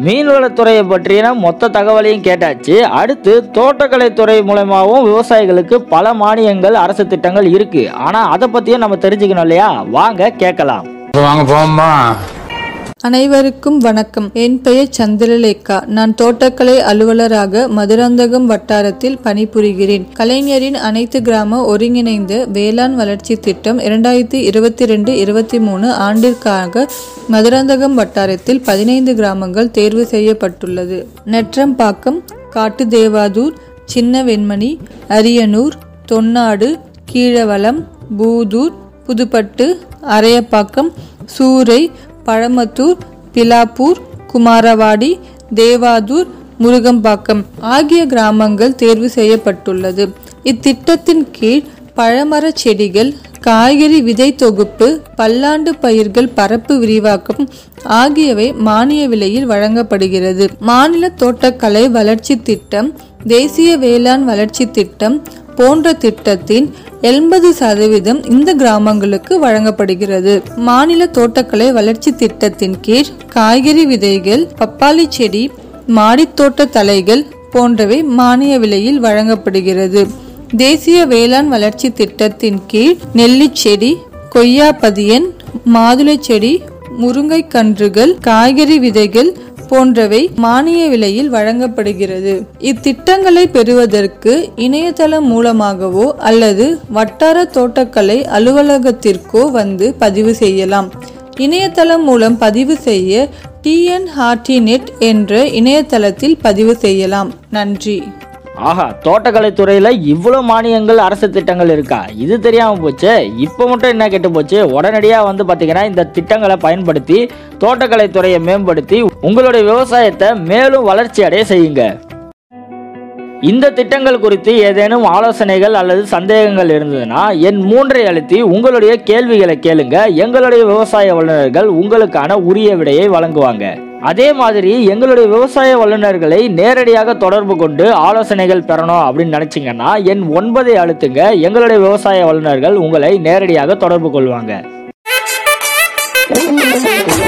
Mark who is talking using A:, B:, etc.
A: மீன்வளத்துறையை பற்றின மொத்த தகவலையும் கேட்டாச்சு அடுத்து தோட்டக்கலைத்துறை மூலமாகவும் விவசாயிகளுக்கு பல மானியங்கள் அரசு திட்டங்கள் இருக்கு ஆனா அதை பத்தியும் நம்ம தெரிஞ்சுக்கணும் இல்லையா வாங்க கேட்கலாம்
B: வாங்க போம்மா
C: அனைவருக்கும் வணக்கம் என் பெயர் சந்திரலேகா நான் தோட்டக்கலை அலுவலராக மதுராந்தகம் வட்டாரத்தில் பணிபுரிகிறேன் கலைஞரின் அனைத்து கிராம ஒருங்கிணைந்த வேளாண் வளர்ச்சி திட்டம் இரண்டாயிரத்தி இருபத்தி ரெண்டு இருபத்தி மூணு ஆண்டிற்காக மதுராந்தகம் வட்டாரத்தில் பதினைந்து கிராமங்கள் தேர்வு செய்யப்பட்டுள்ளது நெற்றம்பாக்கம் காட்டுதேவாதூர் சின்ன வெண்மணி அரியனூர் தொன்னாடு கீழவளம் பூதூர் புதுப்பட்டு அரையப்பாக்கம் சூரை பழமத்தூர் பிலாப்பூர் குமாரவாடி தேவாதூர் முருகம்பாக்கம் ஆகிய கிராமங்கள் தேர்வு செய்யப்பட்டுள்ளது இத்திட்டத்தின் கீழ் பழமரச் செடிகள் காய்கறி விதை தொகுப்பு பல்லாண்டு பயிர்கள் பரப்பு விரிவாக்கம் ஆகியவை மானிய விலையில் வழங்கப்படுகிறது மாநில தோட்டக்கலை வளர்ச்சி திட்டம் தேசிய வேளாண் வளர்ச்சி திட்டம் போன்ற திட்டத்தின் எண்பது சதவீதம் இந்த கிராமங்களுக்கு வழங்கப்படுகிறது மாநில தோட்டக்கலை வளர்ச்சி திட்டத்தின் கீழ் காய்கறி விதைகள் பப்பாளி செடி மாடித்தோட்ட தலைகள் போன்றவை மானிய விலையில் வழங்கப்படுகிறது தேசிய வேளாண் வளர்ச்சி திட்டத்தின் கீழ் நெல்லிச் செடி கொய்யாப்பதியன் மாதுளை செடி முருங்கை கன்றுகள் காய்கறி விதைகள் போன்றவை மானிய விலையில் வழங்கப்படுகிறது இத்திட்டங்களை பெறுவதற்கு இணையதளம் மூலமாகவோ அல்லது வட்டார தோட்டக்கலை அலுவலகத்திற்கோ வந்து பதிவு செய்யலாம் இணையதளம் மூலம் பதிவு செய்ய டிஎன்ஹார்டி நெட் என்ற இணையதளத்தில் பதிவு செய்யலாம் நன்றி
A: ஆஹா தோட்டக்கலைத்துறையில இவ்வளோ மானியங்கள் அரசு திட்டங்கள் இருக்கா இது தெரியாம போச்சு இப்போ மட்டும் என்ன கெட்டு போச்சு உடனடியாக வந்து பார்த்தீங்கன்னா இந்த திட்டங்களை பயன்படுத்தி தோட்டக்கலைத்துறையை மேம்படுத்தி உங்களுடைய விவசாயத்தை மேலும் வளர்ச்சி அடைய செய்யுங்க இந்த திட்டங்கள் குறித்து ஏதேனும் ஆலோசனைகள் அல்லது சந்தேகங்கள் இருந்ததுன்னா என் மூன்றை அழுத்தி உங்களுடைய கேள்விகளை கேளுங்க எங்களுடைய விவசாய வல்லுநர்கள் உங்களுக்கான உரிய விடையை வழங்குவாங்க அதே மாதிரி எங்களுடைய விவசாய வல்லுநர்களை நேரடியாக தொடர்பு கொண்டு ஆலோசனைகள் பெறணும் அப்படின்னு நினைச்சீங்கன்னா என் ஒன்பதை அழுத்துங்க எங்களுடைய விவசாய வல்லுநர்கள் உங்களை நேரடியாக தொடர்பு கொள்வாங்க